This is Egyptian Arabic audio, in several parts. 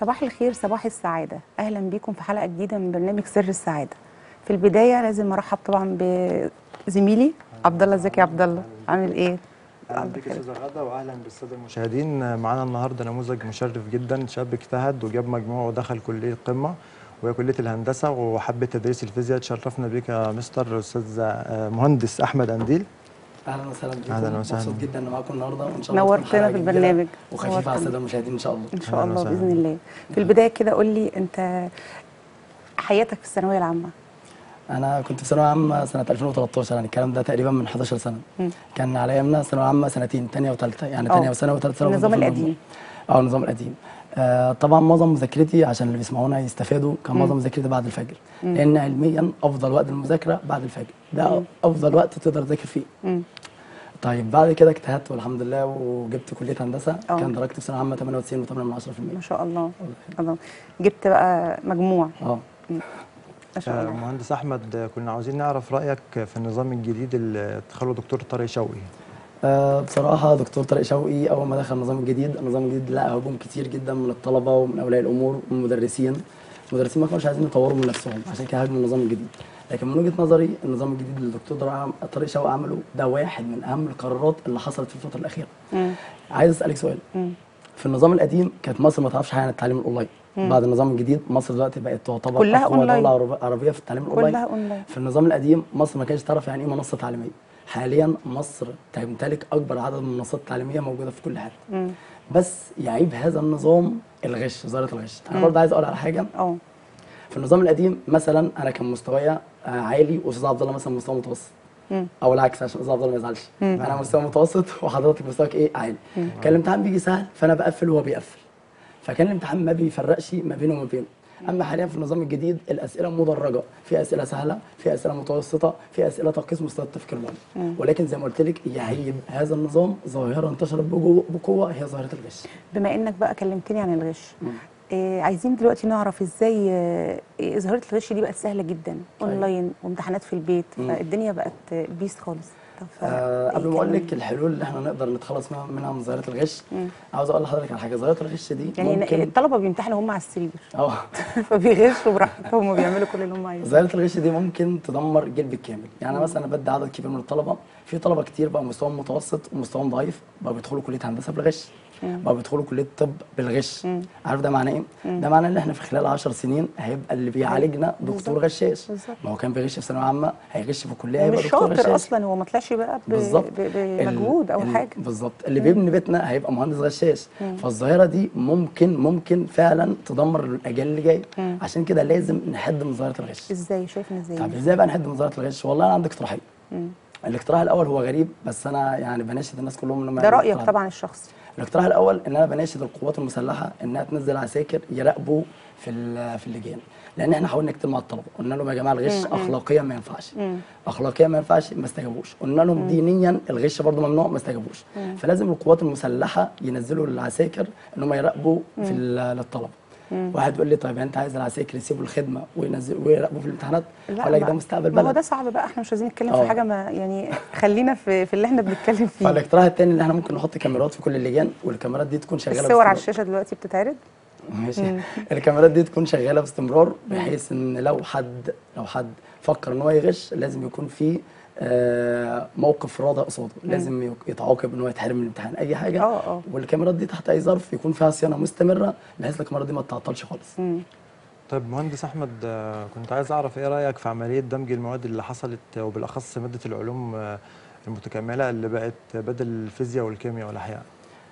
صباح الخير صباح السعادة أهلا بيكم في حلقة جديدة من برنامج سر السعادة في البداية لازم أرحب طبعا بزميلي عبد الله ازيك يا عبد الله عامل إيه؟ اهلا بك يا استاذه غاده واهلا بالساده المشاهدين معانا النهارده نموذج مشرف جدا شاب اجتهد وجاب مجموع ودخل كليه قمه وهي كليه الهندسه وحب تدريس الفيزياء تشرفنا بك يا مستر استاذ مهندس احمد انديل اهلا وسهلا بكم أهلاً وسهلاً. مبسوط جدا ان معاكم النهارده وان شاء الله نورتنا تكون حلقة في جميلة البرنامج. وخفيفه على نورتنا. الساده المشاهدين ان شاء الله إن شاء أهلاً الله وسهلاً. بإذن الله في البداية كده قول لي أنت حياتك في الثانوية العامة انا كنت في ثانويه عامه سنه 2013 يعني الكلام ده تقريبا من 11 سنه مم. كان على ايامنا ثانويه عامه سنتين ثانيه وثالثه يعني أه. ثانيه وثانوي وثالثه ثانوي النظام في القديم. اه النظام القديم آه طبعا معظم مذاكرتي عشان اللي بيسمعونا يستفادوا كان معظم مذاكرتي بعد الفجر لان علميا افضل وقت للمذاكره بعد الفجر ده افضل وقت تقدر تذاكر فيه مم. طيب بعد كده اجتهدت والحمد لله وجبت كليه هندسه أه. كان درجتي في ثانويه عامه 98 و8 من 10% ما شاء الله الله جبت بقى مجموع اه ما شاء آه، الله مهندس احمد آه، كنا عاوزين نعرف رايك في النظام الجديد اللي ادخله دكتور طارق شوقي آه، بصراحة دكتور طارق شوقي أول ما دخل النظام الجديد، النظام الجديد لقى هجوم كتير جدا من الطلبة ومن أولياء الأمور ومن المدرسين. المدرسين ما كانوش عايزين يطوروا من نفسهم عشان كده هاجموا النظام الجديد. لكن من وجهة نظري النظام الجديد اللي الدكتور طارق- طارق شوقي عمله ده واحد من أهم القرارات اللي حصلت في الفترة الأخيرة. مم. عايز أسألك سؤال. مم. في النظام القديم كانت مصر ما تعرفش حاجة عن التعليم الأونلاين. بعد النظام الجديد مصر دلوقتي بقت تعتبر كلها أقوى أونلاين. دولة عرب- عربية في التعليم الأونلاين. كلها أونلاين في النظام القديم مصر ما كانتش تعرف يعني ايه منصه تعليميه حاليا مصر تمتلك اكبر عدد من المنصات التعليميه موجوده في كل حته مم. بس يعيب هذا النظام الغش ظاهره الغش انا برضه عايز اقول على حاجه اه في النظام القديم مثلا انا كان مستوايا آه، عالي واستاذ عبد الله مثلا مستوى متوسط مم. او العكس عشان استاذ عبد الله ما يزعلش مم. انا مستوى متوسط وحضرتك مستواك ايه عالي كان الامتحان بيجي سهل فانا بقفل وهو بيقفل فكان الامتحان ما بيفرقش ما بينه وما بينه اما حاليا في النظام الجديد الاسئله مدرجه في اسئله سهله في اسئله متوسطه في اسئله تقيس مستوى التفكير العلمي ولكن زي ما قلت لك يعيب هذا النظام ظاهره انتشرت بجو- بقوه هي ظاهره الغش بما انك بقى كلمتني عن الغش إيه عايزين دلوقتي نعرف ازاي آه، إيه ظاهره الغش دي بقت سهله جدا أيوة. اونلاين وامتحانات في البيت مم. فالدنيا بقت آه، بيس خالص طب ف- آه إيه قبل ما اقول كلام؟ لك الحلول اللي احنا نقدر نتخلص منها, منها من ظاهره الغش مم. عاوز اقول لحضرتك على حاجه ظاهره الغش دي يعني ممكن الطلبه بيمتحنوا هم على السرير اه فبيغشوا براحتهم وبيعملوا كل اللي هم عايزينه ظاهره الغش دي ممكن تدمر جيل بالكامل يعني أنا مثلا بدي عدد كبير من الطلبه في طلبه كتير بقى مستواهم متوسط ومستواهم ضعيف بقى بيدخلوا كليه هندسه بالغش بقى بيدخلوا كليه طب بالغش عارف ده معناه ايه ده معناه ان احنا في خلال 10 سنين هيبقى اللي بيعالجنا دكتور بالظبط. غشاش بالظبط. ما هو كان بيغش في ثانويه عامه هيغش في الكليه هيبقى ومش دكتور شاطر غشاش اصلا هو ما طلعش بقى ب- بالظبط ب- ال- بمجهود او ال- حاجه بالظبط اللي بيبني بيتنا هيبقى مهندس غشاش فالظاهره دي ممكن ممكن فعلا تدمر الاجيال اللي جايه عشان كده لازم نحد من ظاهره الغش ازاي شايف ان ازاي طب ازاي بقى نحد من ظاهره الغش والله انا عندي اقتراحين مم. الاقتراح الاول هو غريب بس انا يعني بناشد الناس كلهم انهم ده يعملوا رايك الاقتراح ده. طبعا الشخصي الاقتراح الاول ان انا بناشد القوات المسلحه انها تنزل عساكر يراقبوا في ال- في اللجان لان احنا حاولنا كتير مع الطلبه قلنا لهم يا جماعه الغش اخلاقيا ما ينفعش اخلاقيا ما ينفعش ما استجابوش قلنا لهم دينيا الغش برضه ممنوع ما استجابوش فلازم القوات المسلحه ينزلوا العساكر ان هم يراقبوا في ال- للطلبه واحد يقول لي طيب انت عايز العساكر يسيبوا الخدمه وينزلوا ويراقبوا في الامتحانات ولا ما- ده مستقبل ما هو بلد ده صعب بقى احنا مش عايزين نتكلم آه. في حاجه ما يعني خلينا في في اللي احنا بنتكلم فيه فالاقتراح الثاني اللي احنا ممكن نحط كاميرات في كل اللجان والكاميرات دي تكون شغاله الصور على باستمرار. الشاشه دلوقتي بتتعرض ماشي الكاميرات دي تكون شغاله باستمرار بحيث ان لو حد لو حد فكر ان هو يغش لازم يكون في آه، موقف رادع قصاده لازم يك- يتعاقب ان هو يتحرم من الامتحان اي حاجه آه، آه. والكاميرات دي تحت اي ظرف يكون فيها صيانه مستمره بحيث الكاميرات دي ما تتعطلش خالص مم. طيب مهندس احمد آه، كنت عايز اعرف ايه رايك في عمليه دمج المواد اللي حصلت آه، وبالاخص ماده العلوم آه، المتكامله اللي بقت بدل الفيزياء والكيمياء والاحياء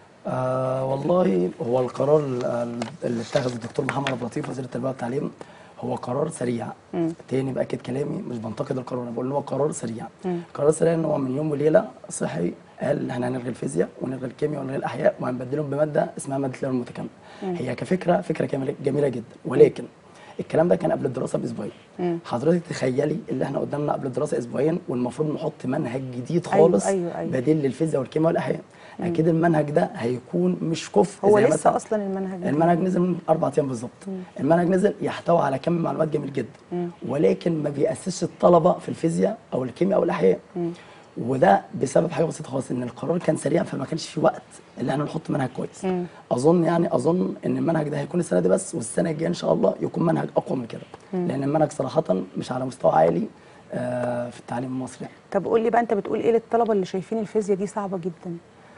آه والله هو القرار ال- اللي اتخذه الدكتور محمد عبد اللطيف وزير التربيه والتعليم هو قرار سريع تاني باكد كلامي مش بنتقد القرار انا بقول ان هو قرار سريع قرار سريع ان هو من يوم وليله صحي قال ان احنا هنلغي الفيزياء ونلغي الكيمياء ونلغي الاحياء وهنبدلهم بماده اسمها ماده العلوم المتكامله هي كفكره فكره جميله جميله جدا ولكن الكلام ده كان قبل الدراسه باسبوعين حضرتك تخيلي اللي احنا قدامنا قبل الدراسه اسبوعين والمفروض نحط منهج جديد أيوة، خالص أيوة، أيوة. بديل للفيزياء والكيمياء والاحياء اكيد المنهج ده هيكون مش كفء هو زي لسه مثلا اصلا المنهج ده. المنهج نزل من اربع ايام بالظبط المنهج نزل يحتوي على كم معلومات جميل جدا ولكن ما بيأسسش الطلبه في الفيزياء او الكيمياء او الاحياء وده بسبب حاجه بسيطه خالص ان القرار كان سريع فما كانش في وقت اللي احنا نحط منهج كويس اظن يعني اظن ان المنهج ده هيكون السنه دي بس والسنه الجايه ان شاء الله يكون منهج اقوى من كده لان المنهج صراحه مش على مستوى عالي آه، في التعليم المصري يعني. طب قول لي بقى انت بتقول ايه للطلبه اللي شايفين الفيزياء دي صعبه جدا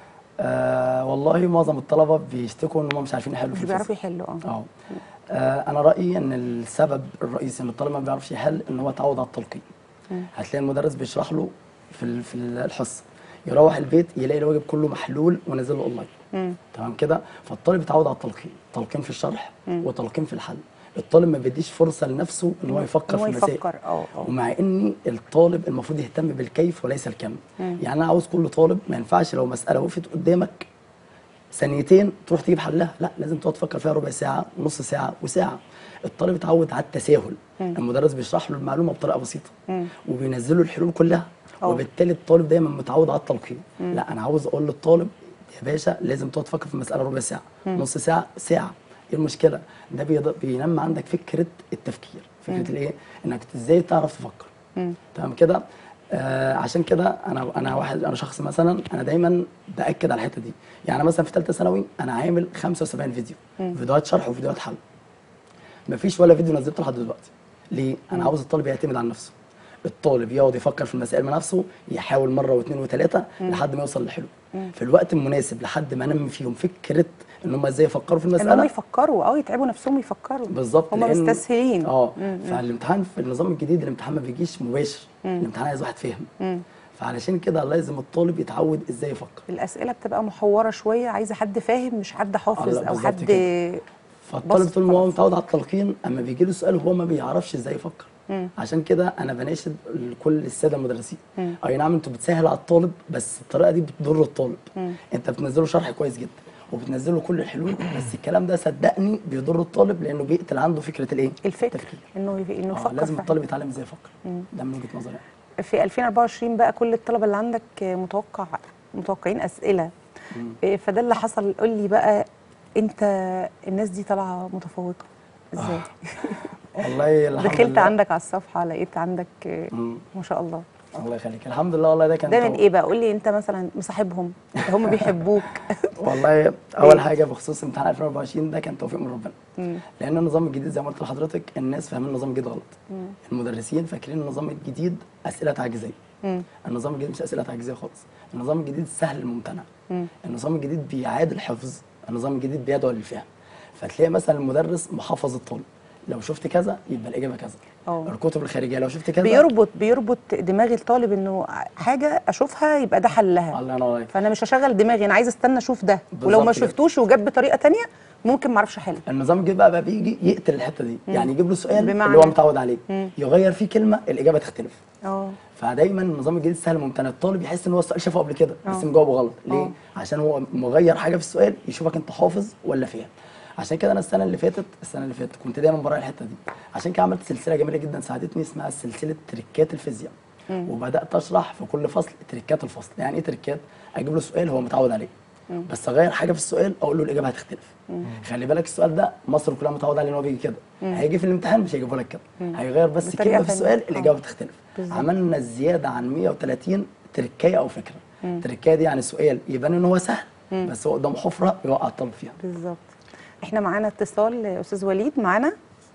آه والله معظم الطلبه بيشتكوا ان هم مش عارفين يحلوا مش في بيعرفوا الفيزياء. يحلوا اه اه آه، انا رايي ان السبب الرئيسي ان الطالب ما بيعرفش يحل ان هو اتعود على التلقين هتلاقي المدرس بيشرح له في ال- في الحصه يروح البيت يلاقي الواجب كله محلول ونازل له اونلاين تمام كده فالطالب يتعود على التلقين تلقين في الشرح وتلقين في الحل الطالب ما بيديش فرصه لنفسه ان هو يفكر إن هو في المسائل يفكر، اه، اه. ومع ان الطالب المفروض يهتم بالكيف وليس الكم يعني انا عاوز كل طالب ما ينفعش لو مساله وقفت قدامك ثانيتين تروح تجيب حلها لا لازم تقعد تفكر فيها ربع ساعه ونص ساعه وساعه الطالب اتعود على التساهل المدرس بيشرح له المعلومه بطريقه بسيطه وبينزل له الحلول كلها أه. وبالتالي الطالب دايما متعود على التلقين لا انا عاوز اقول للطالب يا باشا لازم تقعد تفكر في المساله ربع ساعه نص ساعه ساعه ايه المشكله ده بيض- بينمي عندك فكره التفكير فكره الايه انك ازاي تعرف تفكر تمام كده آه عشان كده انا انا واحد انا شخص مثلا انا دايما باكد على الحته دي يعني مثلا في ثالثه ثانوي انا عامل 75 فيديو فيديوهات شرح وفيديوهات حل مفيش ولا فيديو نزلته لحد دلوقتي ليه انا عاوز الطالب يعتمد على نفسه الطالب يقعد يفكر في المسائل من نفسه يحاول مره واثنين وثلاثه لحد ما يوصل للحلو في الوقت المناسب لحد ما انمي فيهم فكره ان هم ازاي يفكروا في ان هم المساله يفكروا اه يتعبوا نفسهم يفكروا بالظبط هم لأن- مستسهلين اه فالامتحان في النظام الجديد الامتحان ما بيجيش مباشر الامتحان عايز واحد فاهم فعلشان كده لازم الطالب يتعود ازاي يفكر الاسئله بتبقى محوره شويه عايزه حد فاهم مش حد حافظ لا، او بالظبط حد كده. فالطالب بسط طول ما هو خلاص. متعود على التلقين اما بيجي له سؤال هو ما بيعرفش ازاي يفكر عشان كده انا بناشد كل الساده المدرسين اي نعم انتوا بتسهل على الطالب بس الطريقه دي بتضر الطالب انت بتنزله شرح كويس جدا وبتنزله كل الحلول بس الكلام ده صدقني بيضر الطالب لانه بيقتل عنده فكره الايه الفكر التفكير انه يف- انه آه يفكر لازم فعلا. الطالب يتعلم ازاي يفكر ده من وجهه نظري يعني. في 2024 بقى كل الطلبه اللي عندك متوقع متوقعين اسئله إيه، فده اللي حصل قول لي بقى انت الناس دي طالعه متفوقه ازاي والله الحمد دخلت لله. عندك على الصفحه لقيت عندك آه، مم. ما شاء الله الله يخليك الحمد لله والله ده كان ده من تو- ايه بقى قول لي انت مثلا مصاحبهم هم بيحبوك والله اول حاجه بخصوص امتحان 2024 ده كان توفيق من ربنا لان النظام الجديد زي ما قلت لحضرتك الناس فاهمين النظام الجديد غلط المدرسين فاكرين النظام الجديد اسئله تعجيزيه النظام الجديد مش اسئله تعجيزيه خالص النظام الجديد سهل الممتنع النظام الجديد بيعاد الحفظ النظام الجديد بيدعو للفهم فتلاقي مثلا المدرس محفظ الطالب لو شفت كذا يبقى الاجابه كذا أه. الكتب الخارجيه لو شفت كذا بيربط بيربط دماغ الطالب انه حاجه اشوفها يبقى ده حلها الله ينور عليك فانا مش هشغل دماغي انا عايز استنى اشوف ده ولو بالظبط ما كده. شفتوش وجاب بطريقه تانية ممكن ما اعرفش احل النظام الجديد بقى, بقى بيجي يقتل الحته دي يعني يجيب له سؤال بمعنى؟ اللي هو متعود عليه يغير فيه كلمه الاجابه تختلف اه فدايما النظام الجديد سهل ممتنع الطالب يحس ان هو السؤال شافه قبل كده بس آه. مجاوبه غلط ليه آه. عشان هو مغير حاجه في السؤال يشوفك انت حافظ ولا فاهم عشان كده انا السنه اللي فاتت السنه اللي فاتت كنت دايما براعي الحته دي عشان كده عملت سلسله جميله جدا ساعدتني اسمها سلسله تريكات الفيزياء وبدات اشرح في كل فصل تريكات الفصل يعني ايه تريكات اجيب له سؤال هو متعود عليه بس اغير حاجه في السؤال اقول له الاجابه هتختلف خلي بالك السؤال ده مصر كلها متعوده عليه ان هو بيجي كده هيجي في الامتحان مش هيجيبه لك كده هيغير بس بطريقة كلمه في تانية. السؤال آه. الاجابه بتختلف بالظبط. عملنا زياده عن 130 تركايه او فكره التركايه دي يعني سؤال يبان ان هو سهل بس هو قدام حفره يوقع الطالب فيها بالظبط احنا معانا اتصال استاذ وليد معانا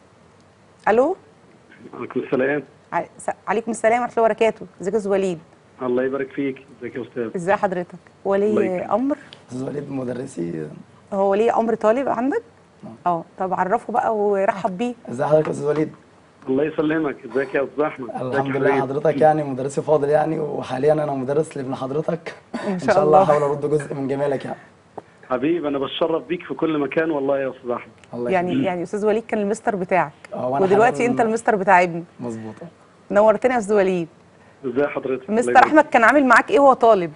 الو عليكم السلام ع- س- عليكم السلام ورحمه الله وبركاته ازيك يا استاذ وليد الله يبارك فيك ازيك يا استاذ ازي حضرتك الله ولي يكرمك. امر استاذ وليد مدرسي هو ولي امر طالب عندك اه طب عرفه بقى ورحب بيه ازي حضرتك يا استاذ وليد الله يسلمك ازيك يا استاذ احمد ازيك الحمد يا لله حبيبي؟ حضرتك يعني مدرسي فاضل يعني وحاليا انا مدرس لابن حضرتك ان شاء شاء الله الله. هحاول ارد جزء من جمالك يعني حبيبي انا بتشرف بيك في كل مكان والله يا استاذ احمد الله يعني يخليك. يعني استاذ وليد كان المستر بتاعك اه، وانا ودلوقتي حاليا- انت المستر بتاع ابني مظبوط نورتني يا استاذ وليد ازي حضرتك الله مستر يبارك احمد كان عامل معاك ايه وهو طالب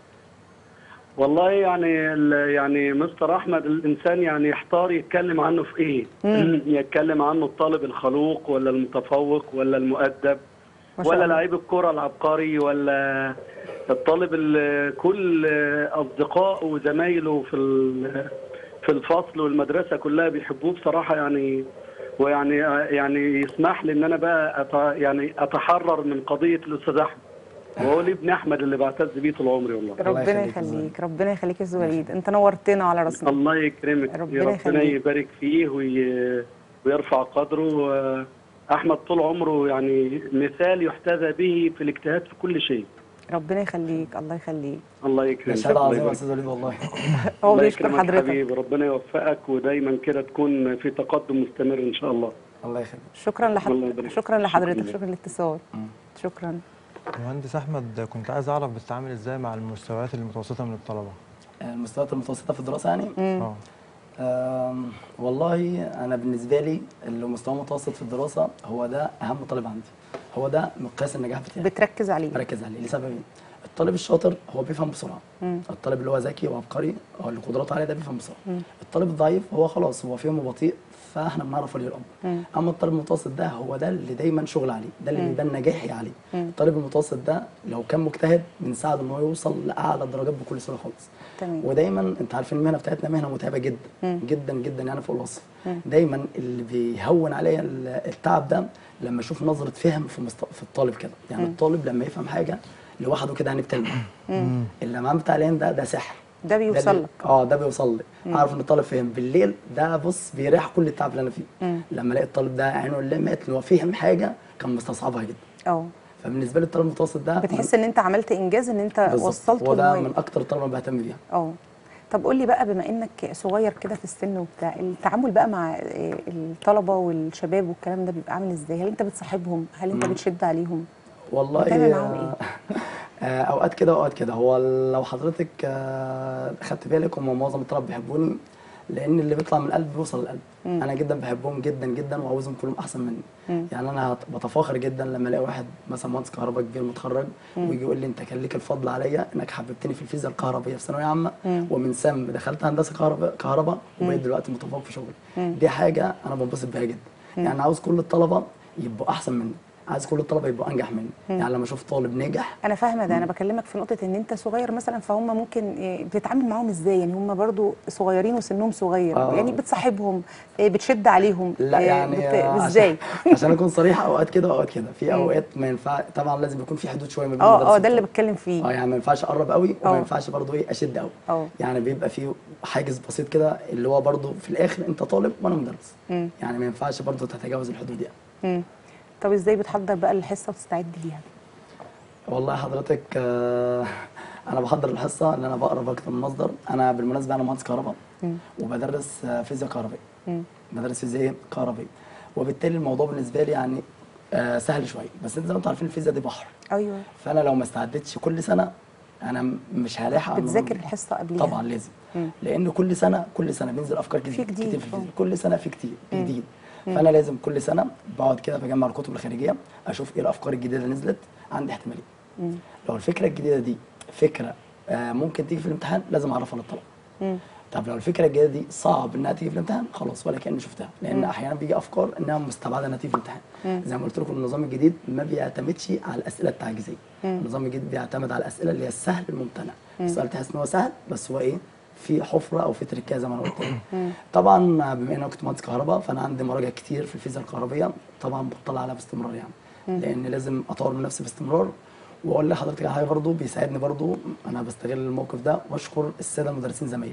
والله يعني ال- يعني مستر احمد الانسان يعني يحتار يتكلم عنه في ايه يتكلم عنه الطالب الخلوق ولا المتفوق ولا المؤدب ما شاء ولا الله. لعيب الكرة العبقري ولا الطالب ال- كل اصدقائه وزمايله في ال- في الفصل والمدرسه كلها بيحبوه بصراحه يعني ويعني يعني يسمح لي ان انا بقى أت يعني اتحرر من قضيه الاستاذ احمد وهو لي ابن احمد اللي بعتز بيه طول عمري والله ربنا يخليك يا يخليك ربنا يخليك يا أستاذ وليد انت نورتنا على راسنا الله يكرمك ربنا يا ربنا يخليك. يبارك فيه وي... ويرفع قدره آه، احمد طول عمره يعني مثال يحتذى به في الاجتهاد في كل شيء ربنا يخليك الله يخليك الله يكرمك شهاده الله عظيمه يا يبارك استاذ وليد والله هو الله بيشكر يكرمك حضرتك حبيبي ربنا يوفقك ودايما كده تكون في تقدم مستمر ان شاء الله الله يخليك شكرا الله لحضرتك يبارك شكرا فيك. لحضرتك شكراً. شكرا للاتصال شكرا مهندس احمد كنت عايز اعرف بتتعامل ازاي مع المستويات المتوسطه من الطلبه المستويات المتوسطه في الدراسه يعني اه آم، والله انا بالنسبه لي اللي مستوى متوسط في الدراسه هو ده اهم طالب عندي هو ده مقياس النجاح بتاعي بتركز عليه بركز عليه لسببين الطالب الشاطر هو بيفهم بسرعه الطالب اللي هو ذكي وعبقري او اللي قدراته عاليه ده بيفهم بسرعه الطالب الضعيف هو خلاص هو فهمه بطيء فاحنا بنعرف ولي الامر اما الطالب المتوسط ده هو ده اللي دايما شغل عليه ده اللي بيبان نجاحي عليه الطالب المتوسط ده لو كان مجتهد بنساعده ان هو يوصل لاعلى الدرجات بكل سهوله خالص تمام. ودايما انت عارفين المهنه بتاعتنا مهنه متعبه جدا جدا جدا يعني فوق الوصف دايما اللي بيهون عليا ال- التعب ده لما اشوف نظره فهم في مست... في الطالب كده يعني الطالب لما يفهم حاجه لوحده كده هنبتلمع اللمعان بتاع العين ده ده سحر ده بيوصل اللي- لك. اه ده بيوصل لي اعرف ان الطالب فهم بالليل ده بص بيريح كل التعب اللي انا فيه لما الاقي الطالب ده عينه لمعت ان هو فهم حاجه كان مستصعبها جدا اه فبالنسبه لي الطالب المتوسط ده بتحس ان انت عملت انجاز ان انت بالظبط. وصلته هو ده لغاية- من اكتر الطلبه اللي بهتم بيها اه طب قول لي بقى بما انك صغير كده في السن وبتاع التعامل بقى مع آه، الطلبه والشباب والكلام ده بيبقى عامل ازاي هل انت بتصاحبهم هل انت بتشد عليهم والله بتعمل معاهم آه، آه، اوقات كده واوقات كده هو لو حضرتك آه، خدت بالك هم معظم الطلبه بيحبوني لان اللي بيطلع من القلب بيوصل للقلب انا جدا بحبهم جدا جدا وعاوزهم كلهم احسن مني يعني انا هت- بتفاخر جدا لما الاقي واحد مثلا مهندس كهرباء كبير متخرج ويجي يقول لي انت كان ليك الفضل عليا انك حببتني في الفيزياء الكهربائيه في ثانويه عامه ومن ثم دخلت هندسه كهرباء كهرباء وبقيت دلوقتي متفوق في شغلي دي حاجه انا بنبسط بيها جدا يعني عاوز كل الطلبه يبقوا احسن مني عايز كل الطلبه يبقوا انجح مني يعني لما اشوف طالب ناجح انا فاهمه ده انا بكلمك في نقطه ان انت صغير مثلا فهم ممكن آه، بتتعامل معاهم ازاي يعني هم برضو صغيرين وسنهم صغير آه. يعني بتصاحبهم آه، بتشد عليهم لا آه، يعني بت... آه، ازاي عشان, عشان اكون صريح اوقات كده واوقات كده في اوقات ما ينفع طبعا لازم يكون في حدود شويه ما بين اه المدرس اه ده اللي والطالب. بتكلم فيه اه يعني ما ينفعش اقرب قوي آه. وما ينفعش برضه ايه اشد قوي اه. يعني بيبقى في حاجز بسيط كده اللي هو برضه في الاخر انت طالب وانا مدرس يعني ما ينفعش برضه تتجاوز الحدود يعني مم. طب ازاي بتحضر بقى الحصه وتستعد ليها والله حضرتك آه، انا بحضر الحصه ان انا بقرا اكتر من مصدر انا بالمناسبه انا مهندس كهرباء وبدرس آه، فيزياء كهربائيه بدرس فيزياء كهربائيه وبالتالي الموضوع بالنسبه لي يعني آه، سهل شويه بس انت زي ما انتم عارفين الفيزياء دي بحر ايوه فانا لو ما استعدتش كل سنه انا م- مش هلاحق على بتذاكر الموضوع. الحصه قبليها طبعا لازم لان كل سنه كل سنه بينزل افكار في جديده جديد، كتير في الفيزياء آه. كل سنه في كتير في جديد فانا لازم كل سنه بقعد كده بجمع الكتب الخارجيه اشوف ايه الافكار الجديده اللي نزلت عندي احتماليه لو الفكره الجديده دي فكره آه، ممكن تيجي في الامتحان لازم اعرفها للطلبه طب لو الفكره الجديده دي صعب انها تيجي في الامتحان خلاص ولا كاني شفتها لان احيانا بيجي افكار انها مستبعده انها تيجي في الامتحان زي ما قلت لكم النظام الجديد ما بيعتمدش على الاسئله التعجيزيه النظام الجديد بيعتمد على الاسئله اللي هي السهل الممتنع السؤال تحس ان هو سهل بس هو ايه في حفره او في تركيزه زي ما انا قلت لك. طبعا بما ان انا كنت مهندس كهرباء فانا عندي مراجع كتير في الفيزياء الكهربائيه طبعا بطلع عليها باستمرار يعني لان لازم اطور من نفسي باستمرار واقول لحضرتك على حاجه برضو بيساعدني برضو انا بستغل الموقف ده واشكر الساده المدرسين زمايلي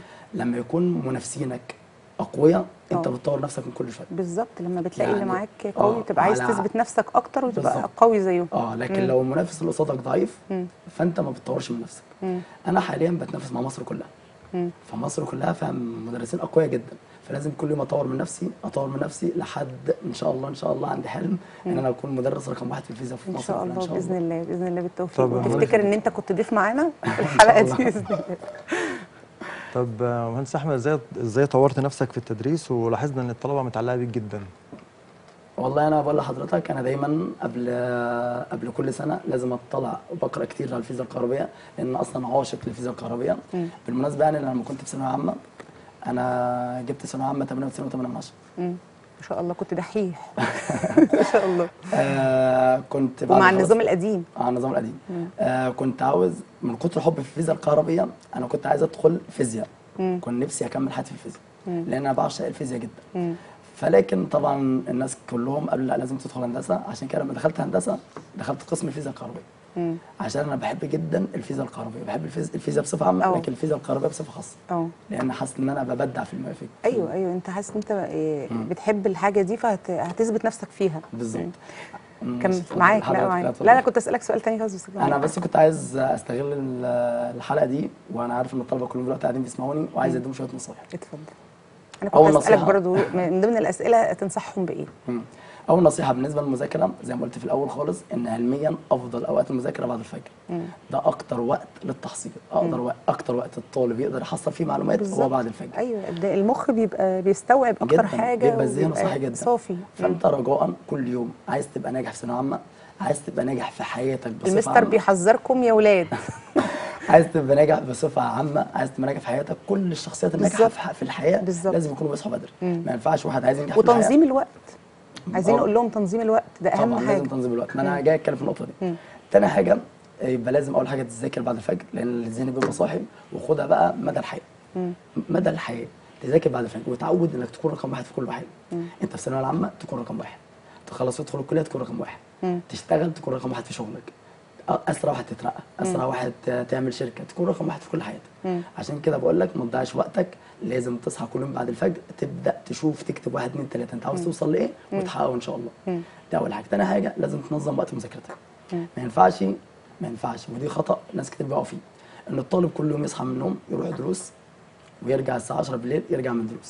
لما يكون منافسينك اقوياء انت آه. بتطور نفسك من كل شويه بالظبط لما بتلاقي اللي يعني- معاك قوي آه، وتبقى عايز على- تثبت نفسك اكتر وتبقى بالظبط. قوي زيه اه لكن لو المنافس اللي قصادك ضعيف فانت ما بتطورش من نفسك انا حاليا بتنافس مع مصر كلها فمصر كلها فيها مدرسين اقوياء جدا فلازم كل يوم اطور من نفسي اطور من نفسي لحد ان شاء الله ان شاء الله عندي حلم ان انا اكون مدرس رقم واحد في الفيزياء في ان مصر شاء كلها الله باذن الله باذن الله بالتوفيق طب وتفتكر ان انت كنت ضيف معانا في الحلقه دي باذن الله طب آه، مهندس احمد ازاي ازاي طورت نفسك في التدريس ولاحظنا ان الطلبه متعلقه بيك جدا والله انا بقول لحضرتك انا دايما قبل قبل كل سنه لازم اطلع وبقرا كتير على الفيزياء الكهربائيه لان أنا اصلا عاشق للفيزياء الكهربائيه بالمناسبه يعني لما كنت في ثانويه عامه انا جبت ثانويه عامه 98 و8 من 10 مم. ما شاء الله كنت دحيح ما شاء الله آه كنت بعد ومع خلاص- النظام القديم اه النظام القديم آه كنت عاوز من كتر حبي في الفيزياء الكهربائيه انا كنت عايز ادخل فيزياء كنت نفسي اكمل حياتي في الفيزياء لان انا بعشق الفيزياء جدا فلكن طبعا الناس كلهم قالوا لا لازم تدخل هندسه عشان كده لما دخلت هندسه دخلت قسم الفيزياء الكهربائيه عشان انا بحب جدا الفيزياء الكهربائيه بحب الفيز- الفيزياء بصفه عامه أه. لكن الفيزياء الكهربائيه بصفه خاصه اه لان حاسس ان انا ببدع في الم- في ايوه ايوه انت حاسس ان انت إيه، بتحب الحاجه دي فهتثبت نفسك فيها بالظبط مم. كم اتفضل معاك لا حضرتك، معاك اتفضل. لا لا كنت اسالك سؤال تاني خالص بس انا بس كنت عايز استغل ال- الحلقه دي وانا عارف ان الطلبه كلهم دلوقتي قاعدين بيسمعوني وعايز اديهم شويه نصايح اتفضل انا أول كنت اسالك نصيحة. برضو من ضمن الاسئله تنصحهم بايه مم. اول نصيحه بالنسبه للمذاكره زي ما قلت في الاول خالص ان علميا افضل اوقات المذاكره بعد الفجر ده اكتر وقت للتحصيل اقدر وقت اكتر وقت الطالب يقدر يحصل فيه معلومات هو بالظبط. بعد الفجر ايوه ده المخ بيبقى بيستوعب اكتر جداً. حاجه بيبقى الذهن وبيبقى صاحي جدا صافي فانت رجاء كل يوم عايز تبقى ناجح في ثانويه عامه عايز تبقى ناجح في حياتك بصفه المستر عامه بيحذركم يا ولاد عايز تبقى ناجح بصفه عامه عايز تبقى ناجح في حياتك كل الشخصيات الناجحه بالظبط. في ح- في الحياه بالظبط. لازم يكونوا بيصحوا بدري ما ينفعش واحد عايز ينجح في الحياه وتنظيم الوقت عايزين آه. نقول لهم تنظيم الوقت ده اهم طبعا حاجه لازم تنظيم الوقت ما انا جاي اتكلم في النقطه دي تاني حاجه يبقى لازم اول حاجه تذاكر بعد الفجر لان الذهن بيبقى صاحي وخدها بقى مدى الحياه مدى الحياه تذاكر بعد الفجر وتعود انك تكون رقم واحد في كل حاجه انت في الثانويه العامه تكون رقم واحد تخلص تدخل الكليه تكون رقم واحد تشتغل تكون رقم واحد في شغلك اسرع واحد تترقى اسرع واحد تعمل شركه تكون رقم واحد في كل حياتك عشان كده بقول لك ما تضيعش وقتك لازم تصحى كل يوم بعد الفجر تبدا تشوف تكتب واحد اثنين ثلاثه انت عاوز توصل لايه وتحققه ان شاء الله ده اول حاجه تاني حاجه لازم تنظم وقت مذاكرتك ما ينفعش ما ينفعش ودي خطا ناس كتير بيقعوا فيه ان الطالب كل يوم يصحى من النوم يروح دروس ويرجع الساعه 10 بالليل يرجع من دروس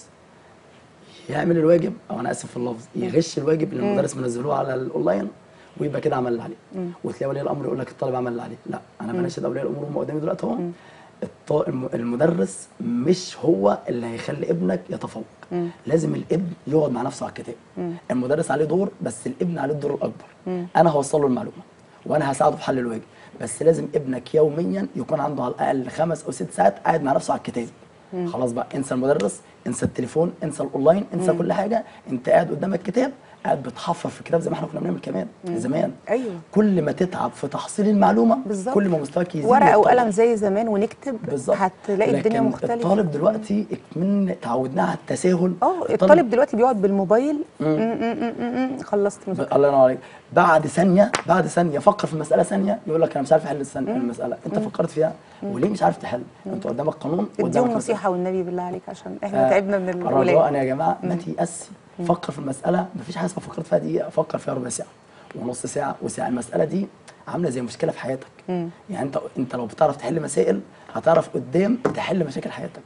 يعمل الواجب او انا اسف في اللفظ يغش الواجب اللي المدرس منزلوه على الاونلاين ويبقى كده عمل اللي عليه وتلاقي ولي الامر يقول لك الطالب عمل اللي عليه لا انا بناشد اولياء الامور هم قدامي دلوقتي اهو الط- الم- المدرس مش هو اللي هيخلي ابنك يتفوق لازم الابن يقعد مع نفسه على الكتاب المدرس عليه دور بس الابن عليه الدور الاكبر انا هوصل له المعلومه وانا هساعده في حل الواجب بس لازم ابنك يوميا يكون عنده على الاقل خمس او ست ساعات قاعد مع نفسه على الكتاب خلاص بقى انسى المدرس انسى التليفون انسى الاونلاين انسى كل حاجه انت قاعد قدامك كتاب قاعد بتحفر في الكتاب زي ما احنا كنا بنعمل كمان زمان أيوه. كل ما تتعب في تحصيل المعلومه بالظبط. كل ما مستواك يزيد ورقه ويتطور. وقلم زي زمان ونكتب بالظبط هتلاقي الدنيا لكن مختلفه الطالب دلوقتي من تعودناه على التساهل اه الطالب دلوقتي بيقعد بالموبايل م- م- م- م- م- خلصت ب- مذاكره الله ينور عليك بعد ثانيه بعد ثانيه فكر في المساله ثانيه يقول لك انا مش عارف احل الثانيه المساله انت فكرت فيها وليه مش عارف تحل انت قدامك قانون اديهم قدامك مسألة. نصيحه والنبي بالله عليك عشان احنا آه، تعبنا من رجاء الولاد يا جماعه ما تيأسي فكر في المساله مفيش حاجه اسمها فكرت فيها دقيقه فكر فيها ربع ساعه ونص ساعه وساعه المساله دي عامله زي مشكله في حياتك يعني انت انت لو بتعرف تحل مسائل هتعرف قدام تحل مشاكل حياتك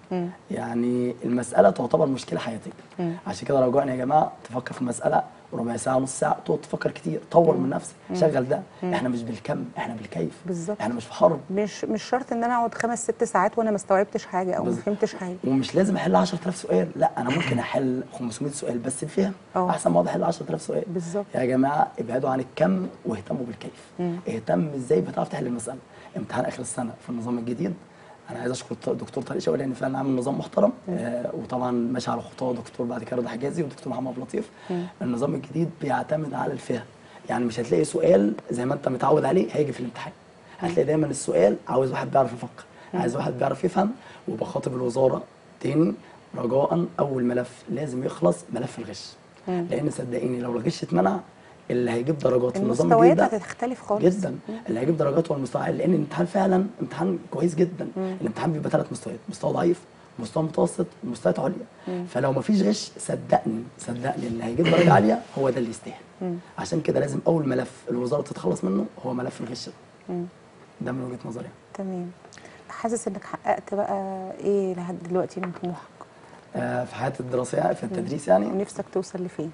يعني المساله تعتبر مشكله حياتيه عشان كده رجاء يا جماعه تفكر في المساله ربع ساعه نص ساعه تقعد تفكر كتير طور من نفسك شغل ده احنا مش بالكم احنا بالكيف بالظبط. احنا مش في حرب مش مش شرط ان انا اقعد خمس ست ساعات وانا ما استوعبتش حاجه او ما بالظبط. فهمتش حاجه ومش لازم احل 10000 سؤال لا انا ممكن احل 500 سؤال بس بفهم اه. احسن ما اقعد احل 10000 سؤال بالظبط. يا جماعه ابعدوا عن الكم واهتموا بالكيف اهتم ازاي بتعرف تحل المساله امتحان اخر السنه في النظام الجديد انا عايز اشكر الط- الدكتور طارق شوقي لان فعلا عامل نظام محترم آه وطبعا ماشي على خطاه دكتور بعد كده رضا حجازي والدكتور محمد أبو لطيف النظام الجديد بيعتمد على الفهم يعني مش هتلاقي سؤال زي ما انت متعود عليه هيجي في الامتحان هتلاقي دايما السؤال عاوز واحد بيعرف يفكر عايز واحد بيعرف يفهم وبخاطب الوزاره تاني رجاء اول ملف لازم يخلص ملف الغش لان صدقيني لو الغش اتمنع اللي هيجيب درجات في النظام الجديد المستويات ده هتختلف خالص جدا اللي هيجيب درجات هو المستوى عالي لان الامتحان فعلا امتحان كويس جدا الامتحان بيبقى ثلاث مستويات مستوى ضعيف مستوى متوسط ومستويات عليا فلو ما فيش غش صدقني صدقني اللي هيجيب درجه عاليه هو ده اللي يستاهل عشان كده لازم اول ملف الوزاره تتخلص منه هو ملف الغش ده ده من وجهه نظري يعني. تمام حاسس انك حققت بقى ايه لحد دلوقتي من طموحك آه، في حياتي الدراسيه في التدريس يعني ونفسك توصل لفين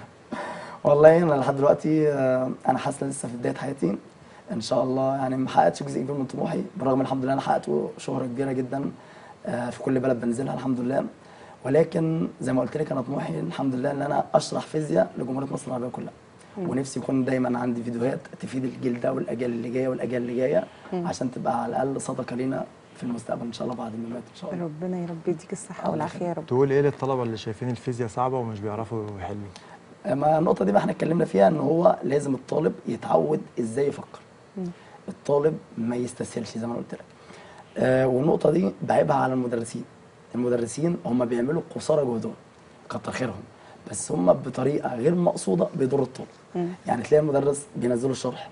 والله انا لحد دلوقتي آه، انا حاسس لسه في بدايه حياتي ان شاء الله يعني ما حققتش جزء كبير من طموحي بالرغم من الحمد لله انا حققت شهره كبيره جدا آه، في كل بلد بنزلها الحمد لله ولكن زي ما قلت لك انا طموحي الحمد لله ان انا اشرح فيزياء لجمهوريه مصر العربيه كلها ونفسي يكون دايما عندي فيديوهات تفيد الجيل ده والاجيال اللي جايه والاجيال اللي جايه عشان تبقى على الاقل صدقه لينا في المستقبل ان شاء الله بعد ما نموت ان شاء الله ربنا يا رب يديك الصحه الله والعافيه يا رب تقول ايه للطلبه اللي شايفين الفيزياء صعبه ومش بيعرفوا يحلوا ما النقطة دي بقى احنا اتكلمنا فيها ان هو لازم الطالب يتعود ازاي يفكر. الطالب ما يستسهلش زي ما أنا قلت لك. آه والنقطة دي بعيبها على المدرسين. المدرسين هم بيعملوا قصارى جهدهم كتر خيرهم بس هم بطريقة غير مقصودة بيضروا الطالب. يعني تلاقي المدرس بينزلوا الشرح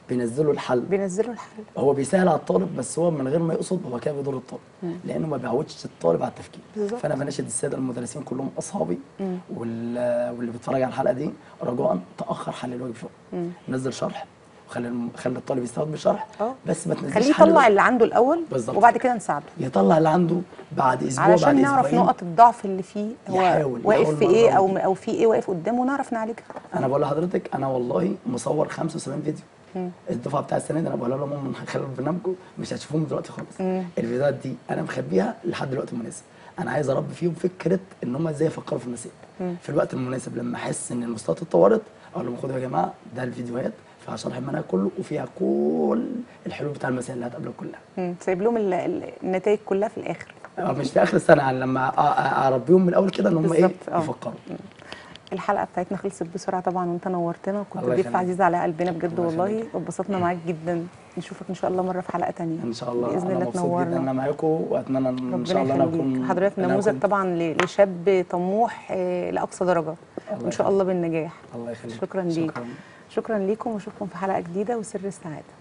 بينزلوا الحل بينزلوا الحل هو بيسهل على الطالب بس هو من غير ما يقصد هو كده بيضر الطالب لانه ما بيعودش الطالب على التفكير بالظبط. فانا بناشد الساده المدرسين كلهم اصحابي وال- واللي بيتفرج على الحلقه دي رجاء تاخر حل الواجب شويه نزل شرح وخلي الم- خلي الطالب يستخدم الشرح اه. بس ما تنزلش خليه حل يطلع الواجب. اللي عنده الاول بالظبط. وبعد كده نساعده يطلع اللي عنده بعد اسبوع بعد علشان نعرف اسبوعين نقط الضعف اللي فيه هو يحاول- واقف يحاول في مرة ايه او واتنين. او في ايه واقف قدامه ونعرف نعالجها انا بقول لحضرتك انا والله مصور 75 فيديو الدفعه بتاع السنه دي انا بقول لهم من خلال برنامجكم مش هتشوفوهم دلوقتي خالص الفيديوهات دي انا مخبيها لحد الوقت المناسب انا عايز اربي فيهم فكره ان هم ازاي يفكروا في المسائل في الوقت المناسب لما احس ان المستويات اتطورت اقول لهم خدوا يا جماعه ده الفيديوهات فيها شرح المنهج كله وفيها كل الحلول بتاع المسائل اللي هتقابلك كلها مم. سايب لهم ال- ال- النتائج كلها في الاخر آه، مش في اخر السنه يعني لما أ- أ- اربيهم من الاول كده ان هم ايه بالظبط، آه. يفكروا الحلقه بتاعتنا خلصت بسرعه طبعا وانت نورتنا وكنت الله ضيف يخليك. عزيز على قلبنا بجد الله والله يخليك. واتبسطنا معاك جدا نشوفك ان شاء الله مره في حلقه تانية ان شاء الله باذن انا الله مبسوط جدا ان انا تنورنا معاكم واتمنى ان ان ربنا شاء الله انا يخليك اكون حضرتك أنا نموذج أكون- طبعا ل- لشاب طموح آه، لاقصى درجه وان شاء يخليك. الله بالنجاح الله يخليك شكرا ليك شكرا شكرا ليكم واشوفكم في حلقه جديده وسر السعاده